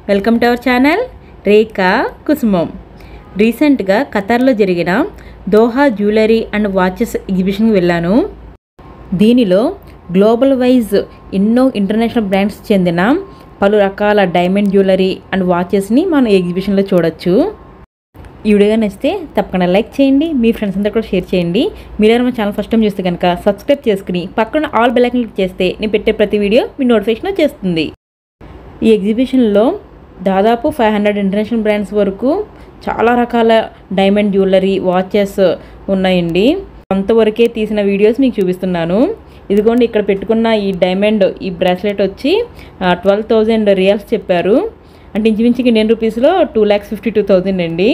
welcome to our channel Rekha Kusumam రీసెంట్గా ఖతార్లో జరిగిన దోహా జ్యువెలరీ అండ్ వాచెస్ ఎగ్జిబిషన్కి వెళ్ళాను దీనిలో గ్లోబల్ వైజ్ ఎన్నో ఇంటర్నేషనల్ బ్రాండ్స్ చెందిన పలు రకాల డైమండ్ జ్యువెలరీ అండ్ వాచెస్ని మనం ఈ ఎగ్జిబిషన్లో చూడొచ్చు ఈ వీడియో నచ్చితే తప్పకుండా లైక్ చేయండి మీ ఫ్రెండ్స్ అందరూ కూడా షేర్ చేయండి మీరు మా ఛానల్ ఫస్ట్ టైం చూస్తే కనుక సబ్స్క్రైబ్ చేసుకుని పక్కన ఆల్ బెల్ ఐకాన్ క్లిక్ చేస్తే నేను పెట్టే ప్రతి వీడియో మీ నోటిఫికేషన్ వచ్చేస్తుంది ఈ ఎగ్జిబిషన్లో దాదాపు ఫైవ్ హండ్రెడ్ ఇంటర్నేషనల్ బ్రాండ్స్ వరకు చాలా రకాల డైమండ్ జ్యువెలరీ వాచెస్ ఉన్నాయండి అంతవరకే తీసిన వీడియోస్ మీకు చూపిస్తున్నాను ఇదిగోండి ఇక్కడ పెట్టుకున్న ఈ డైమండ్ ఈ బ్రాస్లెట్ వచ్చి ట్వెల్వ్ థౌజండ్ రియల్స్ చెప్పారు అంటే ఇంచుమించుకి ఇండియన్ రూపీస్లో two lakhs fifty two thousand అండి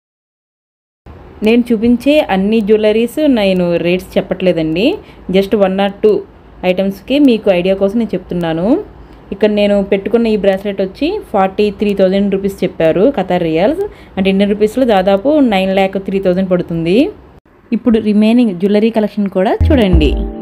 నేను చూపించే అన్ని జ్యువెలరీస్ నేను రేట్స్ చెప్పట్లేదండి జస్ట్ వన్ ఆర్ టూ ఐటమ్స్కి మీకు ఐడియా కోసం నేను చెప్తున్నాను ఇక్కడ నేను పెట్టుకున్న ఈ బ్రాస్లెట్ వచ్చి ఫార్టీ త్రీ థౌజండ్ రూపీస్ చెప్పారు కతార్ రియల్స్ అంటే ఇండియన్ రూపీస్లో దాదాపు నైన్ ల్యాక్ త్రీ థౌజండ్ పడుతుంది ఇప్పుడు రిమైనింగ్ జ్యువెలరీ కలెక్షన్ కూడా చూడండి